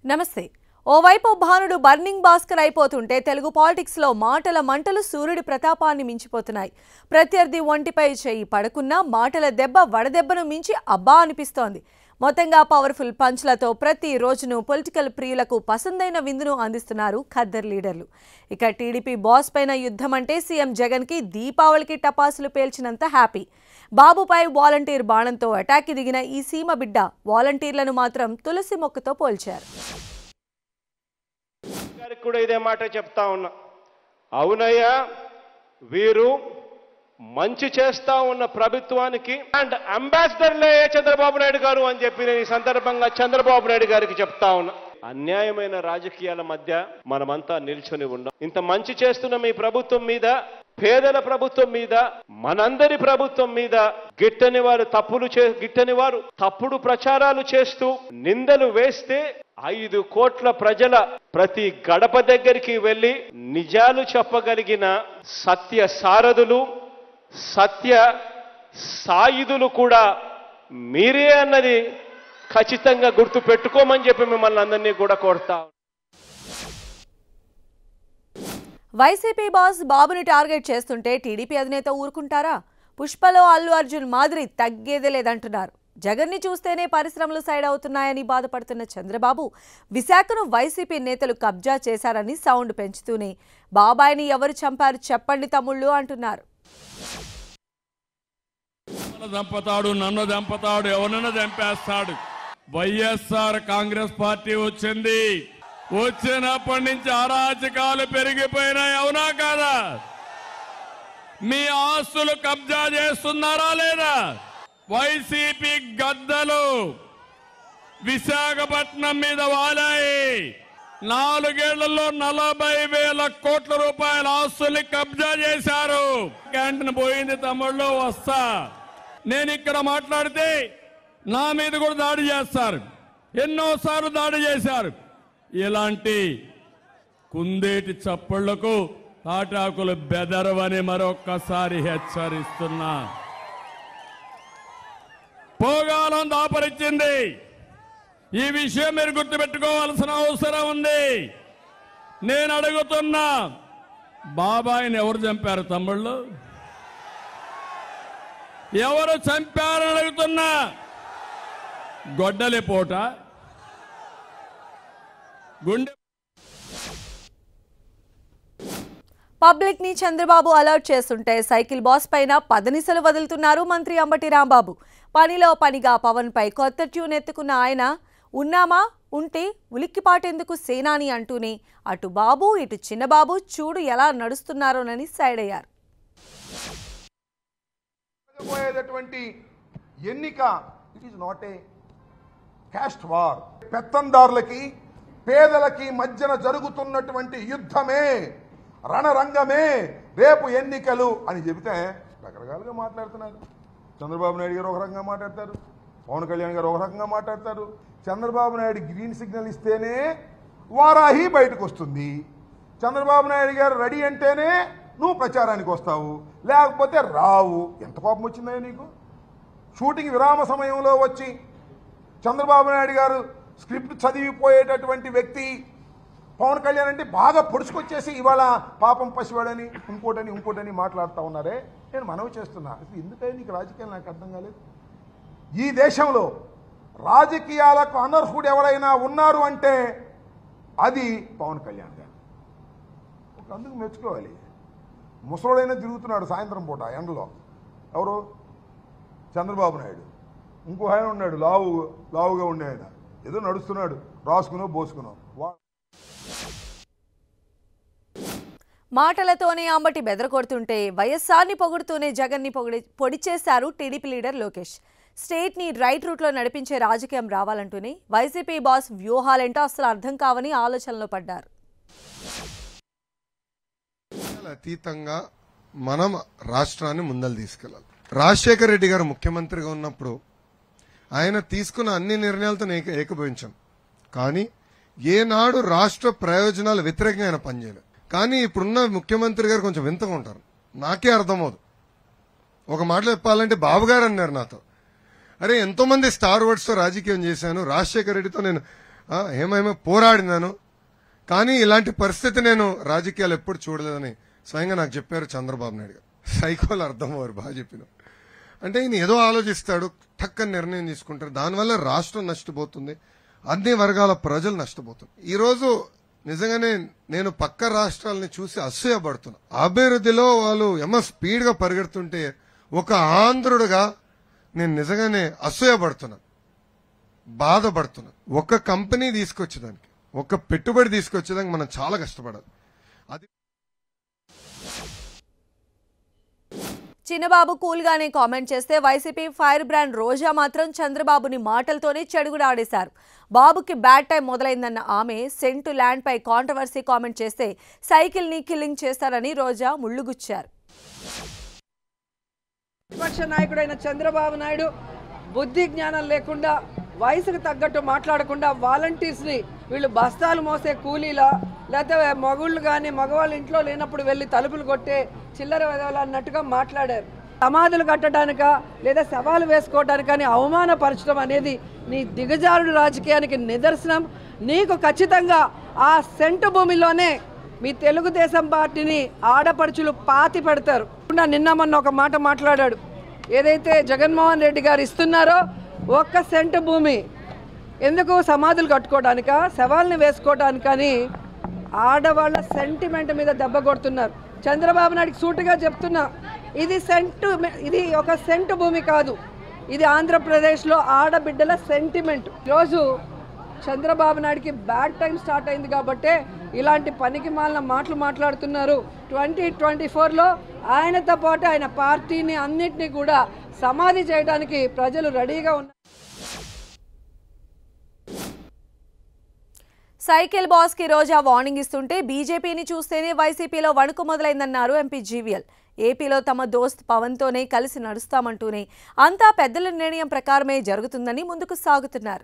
నమస్తే ఓవైపు భానుడు బర్నింగ్ భాస్కర్ అయిపోతుంటే తెలుగు పాలిటిక్స్ లో మాటల మంటలు సూర్యుడి ప్రతాపాన్ని మించిపోతున్నాయి ప్రత్యర్థి ఒంటిపై చేయి పడకున్నా మాటల దెబ్బ వడదెబ్బను మించి అబ్బా అనిపిస్తోంది మొత్తంగా పవర్ఫుల్ పంచ్లతో ప్రతి రోజును పొలిటికల్ ప్రియులకు పసందైన విందును అందిస్తున్నారు ఖద్దర్ లీడర్లు ఇక టీడీపీ బాస్ పైన యుద్ధం అంటే సీఎం జగన్ కి దీపావళికి టపాసులు పేల్చినంత హ్యాపీ బాబుపై వాలంటీర్ బాణంతో అటాక్కి దిగిన ఈ సీమ బిడ్డ వాలంటీర్లను మాత్రం తులసి మొక్కతో పోల్చారు గారికి కూడా ఇదే మాట చెప్తా ఉన్నా అవునయ్యా వీరు మంచి చేస్తా ఉన్న ప్రభుత్వానికి అండ్ అంబాసిడర్లే చంద్రబాబు నాయుడు గారు అని చెప్పి నేను ఈ సందర్భంగా చంద్రబాబు నాయుడు గారికి చెప్తా ఉన్నా అన్యాయమైన రాజకీయాల మధ్య మనమంతా నిల్చొని ఉన్నాం ఇంత మంచి చేస్తున్న మీ ప్రభుత్వం మీద పేదల ప్రభుత్వం మీద మనందరి ప్రభుత్వం మీద గిట్టని వారు తప్పులు చే గిట్టని వారు తప్పుడు ప్రచారాలు చేస్తూ నిందలు వేస్తే ఐదు కోట్ల ప్రజల ప్రతి గడప దగ్గరికి వెళ్లి నిజాలు చెప్పగలిగిన సత్య సారథులు సత్య సాయుధులు కూడా మీరే అన్నది ఖచ్చితంగా గుర్తు పెట్టుకోమని చెప్పి మిమ్మల్ని అందరినీ కూడా కోరుతా వైసీపీ బాస్ బాబుని టార్గెట్ చేస్తుంటే టీడీపీ అధినేత ఊరుకుంటారా పుష్పలో అల్లు అర్జున్ మాదిరి తగ్గేదే లేదంటున్నారు జగన్ని చూస్తేనే పరిశ్రమలు సైడ్ అవుతున్నాయని బాధపడుతున్న చంద్రబాబు విశాఖను వైసీపీ నేతలు కబ్జా చేశారని సౌండ్ పెంచుతూనే బాబాయిని ఎవరు చంపారు చెప్పండి తమ్ముళ్ళు అంటున్నారు నన్ను చంపుతాడు నన్ను చంపుతాడు ఎవరినైనా చంపేస్తాడు వైఎస్ఆర్ కాంగ్రెస్ పార్టీ వచ్చింది వచ్చినప్పటి నుంచి అరాచకాలు పెరిగిపోయినాయి అవునా కాదా మీ ఆస్తులు కబ్జా చేస్తున్నారా లేదా వైసీపీ గద్దలు విశాఖపట్నం మీద వాలాయి నాలుగేళ్లలో నలభై వేల కోట్ల రూపాయల ఆస్తుల్ని కబ్జా చేశారు క్యాంటీన్ పోయింది తమ్ముళ్ళు వస్తా నేను ఇక్కడ మాట్లాడితే నా మీద కూడా దాడి చేస్తారు ఎన్నోసార్లు దాడి చేశారు ఇలాంటి కుందేటి చప్పుళ్లకు తాటాకులు బెదరవని మరొక్కసారి హెచ్చరిస్తున్నా పోగాలం దాపరిచ్చింది ఈ విషయం మీరు గుర్తుపెట్టుకోవాల్సిన అవసరం ఉంది నేను అడుగుతున్నా బాబాయిని ఎవరు చంపారు తమ్ముళ్ళు ఎవరు చంపారని అడుగుతున్నా గొడ్డలి పూట గుండె పబ్లిక్ ని చంద్రబాబు అలర్ట్ చేస్తుంటే సైకిల్ బాస్ పైన పదనిసలు వదులుతున్నారు మంత్రి అంబటి రాంబాబు పనిలో పనిగా పవన్ పై కొత్త ట్యూన్ ఎత్తుకున్న ఆయన ఉన్నామా ఉంటే ఉలిక్కిపాటెందుకు సేనాని అంటూనే అటు బాబు ఇటు చిన్నబాబు చూడు ఎలా నడుస్తున్నారోనని సైడ్ అయ్యారు జరగబోయేటటువంటి ఎన్నిక it is not a caste war పెత్తందారులకి పేదలకి మధ్యన జరుగుతున్నటువంటి యుద్ధమే రణరంగమే రేపు ఎన్నికలు అని చెబితే రకరకాలుగా మాట్లాడుతున్నారు చంద్రబాబు నాయుడు గారు ఒక రకంగా మాట్లాడతారు పవన్ కళ్యాణ్ గారు ఒక రకంగా మాట్లాడతారు చంద్రబాబు నాయుడు గ్రీన్ సిగ్నల్ ఇస్తేనే వారాహి బయటకు వస్తుంది చంద్రబాబు నాయుడు గారు రెడీ అంటేనే నువ్వు ప్రచారానికి వస్తావు లేకపోతే రావు ఎంత కోపం వచ్చిందో నీకు షూటింగ్ విరామ సమయంలో వచ్చి చంద్రబాబు నాయుడు గారు స్క్రిప్ట్ చదివిపోయేటటువంటి వ్యక్తి పవన్ కళ్యాణ్ అంటే బాగా పొడుచుకొచ్చేసి ఇవాళ పాపం పసివాడని ఇంకోటని ఇంకోటని మాట్లాడుతూ ఉన్నారే నేను మనవి చేస్తున్నా అసలు ఎందుకని నీకు రాజకీయాలు నాకు అర్థం కాలేదు ఈ దేశంలో రాజకీయాలకు అనర్హుడు ఎవరైనా ఉన్నారు అంటే అది పవన్ కళ్యాణ్ గారు ఒక అందుకు మెచ్చుకోవాలి ముసలోడైనా తిరుగుతున్నాడు సాయంత్రం పూట ఎండలో ఎవరు చంద్రబాబు నాయుడు ఇంకో ఆయన ఉన్నాడు లావు లావుగా ఉండే ఆయన ఏదో నడుస్తున్నాడు రాసుకునో బోసుకునో వా మాటలతోనే అంబటి బెదరకొడుతుంటే వైఎస్ఆర్ని పొగుడుతూనే జగన్ని పొగిడి పొడిచేశారు టీడీపీ లీడర్ లోకేష్ స్టేట్ని రైట్ రూట్లో నడిపించే రాజకీయం రావాలంటూనే వైసీపీ బాస్ వ్యూహాలేంటో అసలు అర్థం కావని ఆలోచనలో పడ్డారు అతీతంగా మనం రాష్ట్రాన్ని ముందలు తీసుకెళ్ళాలి రాజశేఖర రెడ్డి గారు ముఖ్యమంత్రిగా ఉన్నప్పుడు ఆయన తీసుకున్న అన్ని నిర్ణయాలతో నేను ఏక- ఏకీభవించాం కానీ ఏనాడు రాష్ట్ర ప్రయోజనాలు వ్యతిరేకంగా ఆయన పనిచేయలేదు కానీ ఇప్పుడున్న ముఖ్యమంత్రి గారు కొంచెం వింతగా ఉంటారు నాకే అర్థమవుదు ఒక మాట చెప్పాలంటే బాబు గారు అన్నారు నాతో అరే ఎంతో మంది స్టార్ వర్డ్స్ తో రాజకీయం చేశాను రాజశేఖర రెడ్డితో నేను ఆ, ఏమేమో పోరాడినాను కానీ ఇలాంటి పరిస్థితి నేను రాజకీయాలు ఎప్పుడు చూడలేదని స్వయంగా నాకు చెప్పారు చంద్రబాబు నాయుడు గారు సైకోలు అర్థం అవ్వరు బాగా చెప్పిన అంటే ఈయన ఏదో ఆలోచిస్తాడు టక్కని నిర్ణయం తీసుకుంటారు దానివల్ల రాష్ట్రం నష్టపోతుంది అన్ని వర్గాల ప్రజలు నష్టపోతుంది ఈ రోజు నిజంగానే నేను పక్క రాష్ట్రాలని చూసి అసూయపడుతున్నా అభివృద్ధిలో వాళ్ళు ఏమో స్పీడ్ గా పరిగెడుతుంటే ఒక ఆంధ్రుడుగా నేను నిజంగానే అసూయపడుతున్నా బాధపడుతున్నా ఒక కంపెనీ తీసుకొచ్చేదానికి ఒక పెట్టుబడి తీసుకొచ్చేదానికి మనం చాలా కష్టపడాలి అది చిన్నబాబు కూల్ గానే కామెంట్ చేస్తే వైసీపీ ఫైర్ బ్రాండ్ రోజా మాత్రం చంద్రబాబుని మాటలతోనే చెడుగుడాడేశారు బాబుకి బ్యాడ్ టైం మొదలైందన్న ఆమె సెంటు ల్యాండ్ పై కాంట్రవర్సీ కామెంట్ చేస్తే సైకిల్ ని కిల్లింగ్ చేస్తారని రోజా ముళ్ళుగుచ్చారు విపక్ష నాయకుడైన చంద్రబాబు నాయుడు బుద్ధి జ్ఞానం లేకుండా వయసుకు తగ్గట్టు మాట్లాడకుండా వాలంటీర్స్ని వీళ్ళు బస్తాలు మోసే కూలీలా లేకపోతే మగుళ్ళు కానీ మగవాళ్ళ ఇంట్లో లేనప్పుడు వెళ్ళి తలుపులు కొట్టే చిల్లర వెదవలు అన్నట్టుగా మాట్లాడారు సమాధులు కట్టడానిక లేదా సవాలు వేసుకోవడానికి కానీ అవమానపరచడం అనేది నీ దిగజారుడు రాజకీయానికి నిదర్శనం నీకు ఖచ్చితంగా ఆ సెంటు భూమిలోనే మీ తెలుగుదేశం పార్టీని ఆడపడుచులు పాతి పెడతారు నిన్న మొన్న ఒక మాట మాట్లాడాడు ఏదైతే జగన్మోహన్ రెడ్డి గారు ఇస్తున్నారో ఒక్క సెంటు భూమి ఎందుకు సమాధులు కట్టుకోవడానిక శవాల్ని వేసుకోవడానికని ఆడవాళ్ళ సెంటిమెంట్ మీద దెబ్బ కొడుతున్నారు చంద్రబాబు నాయుడికి సూటిగా చెప్తున్నా ఇది సెంటు ఇది ఒక సెంటు భూమి కాదు ఇది ఆంధ్రప్రదేశ్లో ఆడబిడ్డల సెంటిమెంట్ ఈరోజు చంద్రబాబు నాయుడికి బ్యాడ్ టైం స్టార్ట్ అయింది కాబట్టే ఇలాంటి పనికి మాలిన మాటలు మాట్లాడుతున్నారు ట్వంటీ ట్వంటీ ఫోర్లో ఆయనతో పాటు ఆయన పార్టీని అన్నిటినీ కూడా సమాధి చేయడానికి ప్రజలు రెడీగా ఉన్నారు సైకిల్ బాస్ కి రోజా వార్నింగ్ ఇస్తుంటే బీజేపీని చూస్తేనే వైసీపీలో వణుకు మొదలైందన్నారు ఎంపీ జీవీఎల్ ఏపీలో తమ దోస్త్ పవన్తోనే కలిసి నడుస్తామంటూనే అంతా పెద్దల నిర్ణయం ప్రకారమే జరుగుతుందని ముందుకు సాగుతున్నారు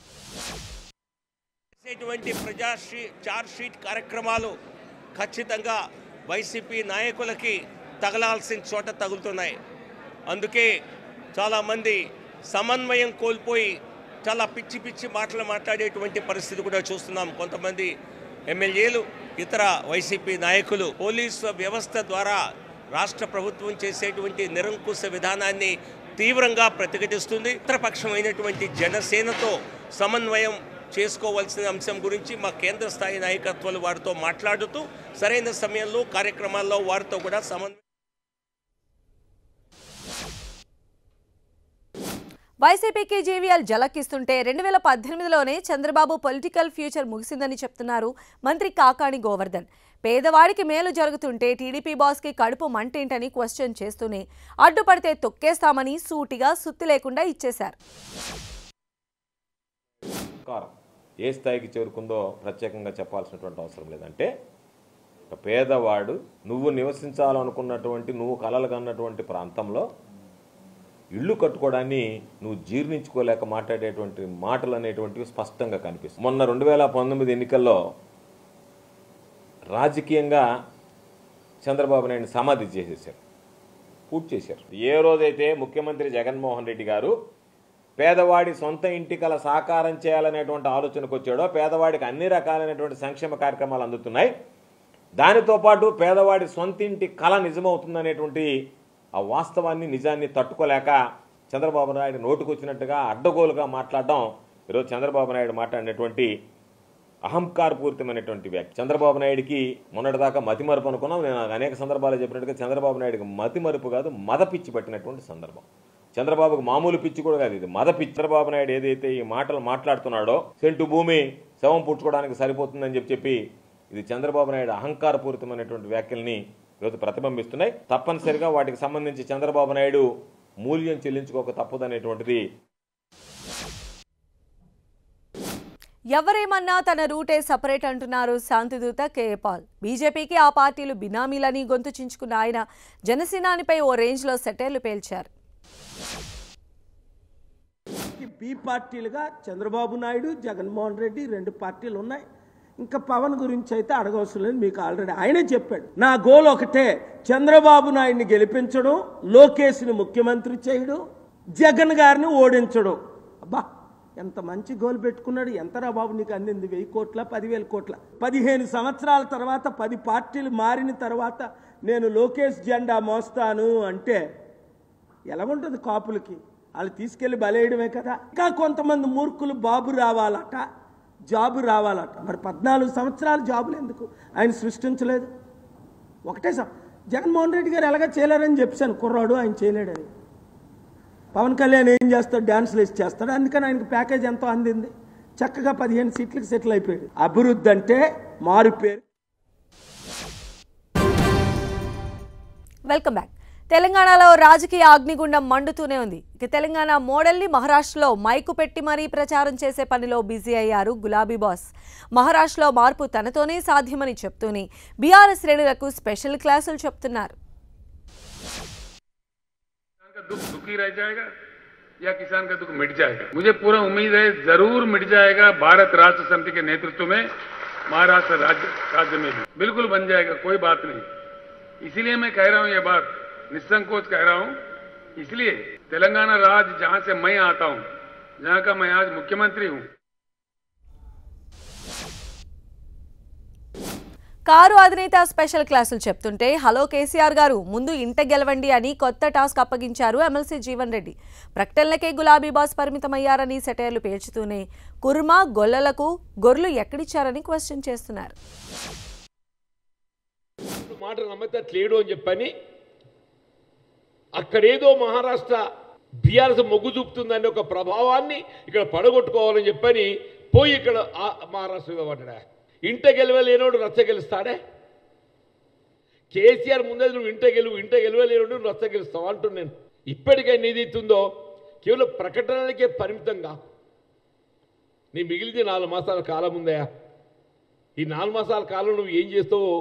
చేసేటువంటి ప్రజా షీ- చార్జ్ షీట్ కార్యక్రమాలు ఖచ్చితంగా వైసీపీ నాయకులకి తగలాల్సిన చోట తగులుతున్నాయి అందుకే చాలామంది సమన్వయం కోల్పోయి చాలా పిచ్చి పిచ్చి మాటలు మాట్లాడేటువంటి పరిస్థితి కూడా చూస్తున్నాం కొంతమంది ఎమ్మెల్యేలు ఇతర వైసీపీ నాయకులు పోలీసు వ్యవస్థ ద్వారా రాష్ట్ర ప్రభుత్వం చేసేటువంటి నిరంకుశ విధానాన్ని తీవ్రంగా ప్రతిఘటిస్తుంది ఇతరపక్షమైనటువంటి జనసేనతో సమన్వయం చేసుకోవాల్సిన అంశం గురించి మా కేంద్ర స్థాయి నాయకత్వాలు వారితో మాట్లాడుతూ సరైన సమయంలో కార్యక్రమాల్లో వారితో కూడా సమన్వయం వైసీపీకి జీవీఎల్ జలకిస్తుంటే రెండు వేల పద్దెనిమిదిలోనే చంద్రబాబు పొలిటికల్ ఫ్యూచర్ ముగిసిందని చెప్తున్నారు మంత్రి కాకాణి గోవర్ధన్ పేదవాడికి మేలు జరుగుతుంటే టీడీపీ బాస్కి కడుపు మంటేంటని క్వశ్చన్ చేస్తూనే అడ్డుపడితే తొక్కేస్తామని సూటిగా సుత్తి లేకుండా ఇచ్చేశారు కారం ఏ స్థాయికి చేరుకుందో ప్రత్యేకంగా చెప్పాల్సినటువంటి అవసరం లేదంటే ఒక పేదవాడు నువ్వు నివసించాలనుకున్నటువంటి నువ్వు కలలు కన్నటువంటి ప్రాంతంలో ఇల్లు కట్టుకోవడాన్ని నువ్వు జీర్ణించుకోలేక మాట్లాడేటువంటి మాటలు అనేటువంటివి స్పష్టంగా కనిపిస్తుంది మొన్న రెండు వేల పంతొమ్మిది ఎన్నికల్లో రాజకీయంగా చంద్రబాబు నాయుడు సమాధి చేసేసారు పూర్తి చేశారు ఏ రోజైతే ముఖ్యమంత్రి జగన్మోహన్ రెడ్డి గారు పేదవాడి సొంత ఇంటి కల సాకారం చేయాలనేటువంటి ఆలోచనకు వచ్చాడో పేదవాడికి అన్ని రకాలైనటువంటి సంక్షేమ కార్యక్రమాలు అందుతున్నాయి దానితో పాటు పేదవాడి సొంత ఇంటి కళ నిజమవుతుందనేటువంటి ఆ వాస్తవాన్ని నిజాన్ని తట్టుకోలేక చంద్రబాబు నాయుడు నోటుకొచ్చినట్టుగా అడ్డగోలుగా మాట్లాడడం ఈరోజు చంద్రబాబు నాయుడు మాట్లాడినటువంటి అహంకారపూరితమైనటువంటి వ్యాఖ్య చంద్రబాబు నాయుడికి మొన్నటిదాకా మతిమరుపు అనుకున్నాం నేను అనేక సందర్భాలు చెప్పినట్టుగా చంద్రబాబు నాయుడికి మతిమరుపు కాదు మద పిచ్చి పట్టినటువంటి సందర్భం చంద్రబాబుకు మామూలు పిచ్చి కూడా కాదు ఇది మద పిచ్చి చంద్రబాబు నాయుడు ఏదైతే ఈ మాటలు మాట్లాడుతున్నాడో సెంటు భూమి శవం పుచ్చుకోవడానికి సరిపోతుందని చెప్పి చెప్పి ఇది చంద్రబాబు నాయుడు అహంకారపూరితమైనటువంటి వ్యాఖ్యల్ని ఈరోజు ప్రతిబింబిస్తున్నాయి తప్పనిసరిగా వాటికి సంబంధించి చంద్రబాబు నాయుడు మూల్యం చెల్లించుకోక తప్పదనేటువంటిది ఎవరేమన్నా తన రూటే సపరేట్ అంటున్నారు శాంతిదూత కేఏ పాల్ బీజేపీకి ఆ పార్టీలు బినామీలని గొంతు చించుకున్న ఆయన జనసేనానిపై ఓ రేంజ్లో సెటైర్లు పేల్చారు బి పార్టీలుగా చంద్రబాబు నాయుడు జగన్మోహన్ రెడ్డి రెండు పార్టీలు ఉన్నాయి ఇంకా పవన్ గురించి అయితే అడగవసరం లేదు మీకు ఆల్రెడీ ఆయనే చెప్పాడు నా గోల్ ఒకటే చంద్రబాబు నాయుడిని గెలిపించడం లోకేష్ని ముఖ్యమంత్రి చేయడం జగన్ గారిని ఓడించడం అబ్బా ఎంత మంచి గోల్ పెట్టుకున్నాడు ఎంతరా బాబు నీకు అందింది వెయ్యి కోట్ల పదివేల కోట్ల పదిహేను సంవత్సరాల తర్వాత పది పార్టీలు మారిన తర్వాత నేను లోకేష్ జెండా మోస్తాను అంటే ఎలాగుంటుంది కాపులకి వాళ్ళు తీసుకెళ్లి బలేయడమే కదా ఇంకా కొంతమంది మూర్ఖులు బాబు రావాలట జాబు రావాలట మరి పద్నాలుగు సంవత్సరాలు జాబులు ఎందుకు ఆయన సృష్టించలేదు ఒకటే సం- జగన్మోహన్ రెడ్డి గారు ఎలాగ చేయలేరని చెప్పాను కుర్రాడు ఆయన చేయలేడని పవన్ కళ్యాణ్ ఏం చేస్తాడు డ్యాన్స్లు వేసి చేస్తాడు అందుకని ఆయనకి ప్యాకేజ్ ఎంతో అందింది చక్కగా పదిహేను సీట్లకు సెటిల్ అయిపోయాడు అభివృద్ధి అంటే మారు పేరు వెల్కమ్ బ్యాక్ తెలంగాణలో రాజకీయ అగ్నిగుండం మండుతూనే ఉంది ఇక తెలంగాణ మోడల్ని మహారాష్ట్రలో మైకు పెట్టి మరీ ప్రచారం చేసే పనిలో బిజీ అయ్యారు గులాబీ బాస్ మహారాష్ట్రలో మార్పు తనతోనే సాధ్యమని చెప్తూనే బీఆర్ఎస్ శ్రేణులకు స్పెషల్ క్లాసులు చెప్తున్నారు का दुख दुखी रह जाएगा या किसान का दुख मिट जाएगा मुझे पूरा उम्मीद है जरूर मिट जाएगा भारत राष्ट्र समिति के नेतृत्व में महाराष्ट्र राज्य राज्य में भी बिल्कुल बन जाएगा कोई बात नहीं इसीलिए मैं कह रहा हूं ये बात निसंकोच कह रहा हूं इसलिए तेलंगाना राज्य जहां से मैं आता हूं जहां का मैं आज मुख्यमंत्री हूं కారు అధినేత స్పెషల్ క్లాసులు చెప్తుంటే హలో కేసీఆర్ గారు ముందు ఇంట గెలవండి అని కొత్త టాస్క్ అప్పగించారు ఎమ్మెల్సీ జీవన్ రెడ్డి ప్రకటనలకే గులాబీ బాస్ పరిమితమయ్యారని సెటైర్లు పేల్చుతూనే కుర్మా గొల్లలకు గొర్రెలు ఎక్కడిచ్చారని క్వశ్చన్ చేస్తున్నారు మాట నమ్మేటట్లేడు అని చెప్పని అక్కడేదో మహారాష్ట్ర బీఆర్ఎస్ మొగ్గు చూపుతుందనే ఒక ప్రభావాన్ని ఇక్కడ పడగొట్టుకోవాలని చెప్పని పోయి ఇక్కడ ఆ- మహారాష్ట్రలో పడ్డా ఇంట గెలవలేనోడు రచ్చ గెలుస్తాడే కేసీఆర్ ముందే నువ్వు ఇంట గెలువు ఇంట గెలవలేనోడు నువ్వు రచ్చ గెలుస్తావు అంటున్నాను నేను ఇప్పటికైనా ఏదైతుందో కేవలం ప్రకటనలకే పరిమితం కాకు నీ మిగిలితే నాలుగు మాసాల కాలం ఉందయా ఈ నాలుగు మాసాల కాలం నువ్వు ఏం చేస్తావో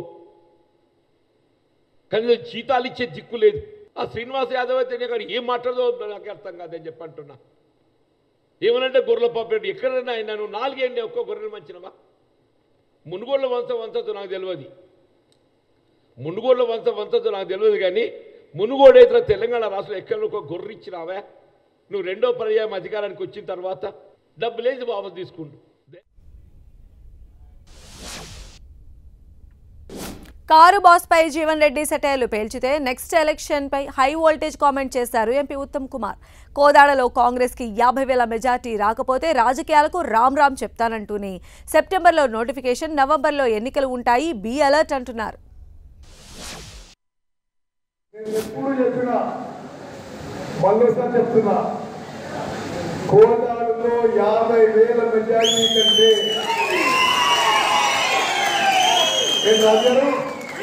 కనీసం జీతాలు ఇచ్చే దిక్కు లేదు ఆ శ్రీనివాస్ యాదవ్ అయితే నేను అక్కడ ఏం మాట్లాడదో నాకు అర్థం కాదని చెప్పి అంటున్నా ఏమనంటే గొర్రెల పాపేట ఎక్కడైనా ఆయన నువ్వు నాలుగేండి ఒక్క గొర్రెలు మంచినవా మునుగోళ్ళ వంశ వంశతో నాకు తెలియదు మునుగోళ్ళ వంశ వంశతో నాకు తెలియదు కానీ మునుగోడైతే తెలంగాణ రాష్ట్రంలో ఎక్కడ ఒక గొర్రె ఇచ్చినావా నువ్వు రెండో పర్యాయం అధికారానికి వచ్చిన తర్వాత డబ్బులేసి వాపసు తీసుకుంటు కారు బాస్ పై జీవన్ రెడ్డి సెటైర్లు పేల్చితే నెక్స్ట్ ఎలక్షన్ పై హై వోల్టేజ్ కామెంట్ చేశారు ఎంపీ ఉత్తమ్ కుమార్ కోదాడలో కాంగ్రెస్ కి యాభై వేల మెజార్టీ రాకపోతే రాజకీయాలకు రామ్ రామ్ చెప్తానంటూనే సెప్టెంబర్లో నోటిఫికేషన్ నవంబర్లో ఎన్నికలు ఉంటాయి బీ అలర్ట్ అంటున్నారు ఎప్పుడు చెప్పినా మళ్ళీసారి చెప్తున్నా కోదాడులో యాభై వేల మెజార్టీ కంటే నేను రాజారు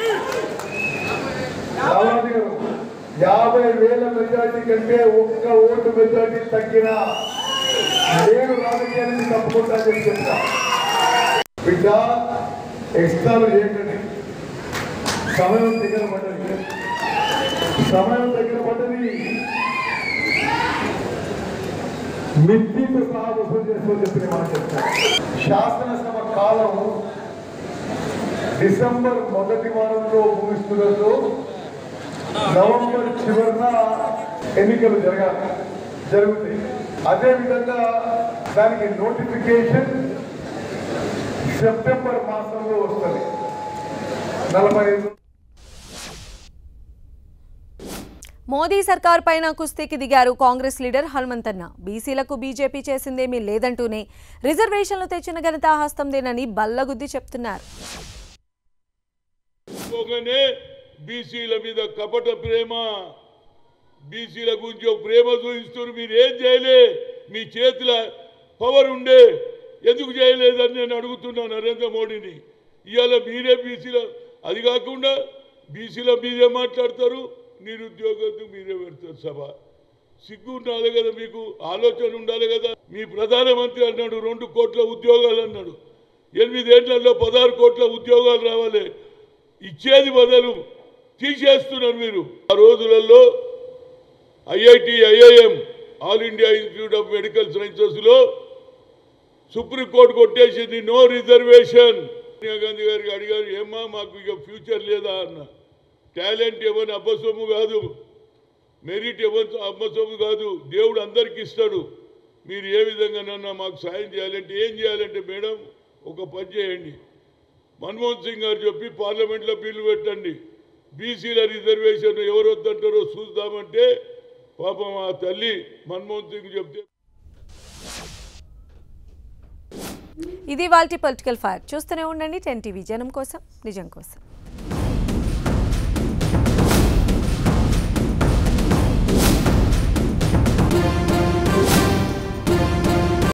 రామాజీ గారు యాభై వేల మెజార్టీ కంటే ఒక్క ఓటు మెజార్టీ తగ్గినా నేను రాజకీయాన్ని తప్పకుండా చెప్పి చెప్తా బిడ్డ ఎక్స్ట్రాలు చేయకండి సమయం దగ్గర పడ్డది సమయం దగ్గర పడ్డది మిత్తితో సహా వసూలు చేసుకోని చెప్పి నేను మాట చెప్తాను శాసనసభ కాలం డిసెంబర్ మొదటి వారంలో ముగిస్తున్నదో నవంబర్ చివరిన ఎన్నికలు జరగాలి జరుగుతాయి అదేవిధంగా దానికి నోటిఫికేషన్ సెప్టెంబర్ మాసంలో వస్తుంది నలభై ఐదు మోదీ సర్కార్ పైన కుస్తీకి దిగారు కాంగ్రెస్ లీడర్ హనుమంతన్న బీసీలకు బీజేపీ చేసిందేమీ లేదంటూనే రిజర్వేషన్లు తెచ్చిన ఘనత హస్తందేనని బల్లగుద్ది చెప్తున్నారు పోగానే బీసీల మీద కపట ప్రేమ బీసీల గురించి ఒక ప్రేమ చూపిస్తారు మీరు ఏం చేయలే మీ చేతుల పవర్ ఉండే ఎందుకు చేయలేదని నేను అడుగుతున్నా నరేంద్ర మోడీని ఇవాళ మీరే బీసీల అది కాకుండా బీసీల మీరే మాట్లాడతారు నిరుద్యోగం మీరే పెడతారు సభ సిగ్గు ఉండాలి కదా మీకు ఆలోచన ఉండాలి కదా మీ ప్రధానమంత్రి అన్నాడు రెండు కోట్ల ఉద్యోగాలు అన్నాడు ఎనిమిదేళ్లలో పదహారు కోట్ల ఉద్యోగాలు రావాలి ఇచ్చేది బదులు తీసేస్తున్నారు మీరు ఆ రోజులలో IIT IIM All India Institute of Medical సైన్సెస్లో సుప్రీంకోర్టు కొట్టేసింది నో రిజర్వేషన్ సోనియా గాంధీ గారికి అడిగారు ఏమ్మా మాకు ఇక ఫ్యూచర్ లేదా అన్న టాలెంట్ ఎవరిని అబ్బసొమ్ము కాదు మెరిట్ ఎవరి అబ్బసొమ్ము కాదు దేవుడు అందరికి ఇస్తాడు మీరు ఏ విధంగానన్నా మాకు సాయం చేయాలంటే ఏం చేయాలంటే మేడం ఒక పని చేయండి మన్మోహన్ సింగ్ గారు చెప్పి పార్లమెంట్లో బిల్లు పెట్టండి బీసీల రిజర్వేషన్ ఎవరు వద్దంటారో చూద్దామంటే పాపం ఆ తల్లి మన్మోహన్ సింగ్ చెప్తే ఇది వాళ్ళ పొలిటికల్ ఫైర్ చూస్తూనే ఉండండి టెన్ టీవీ జనం కోసం నిజం కోసం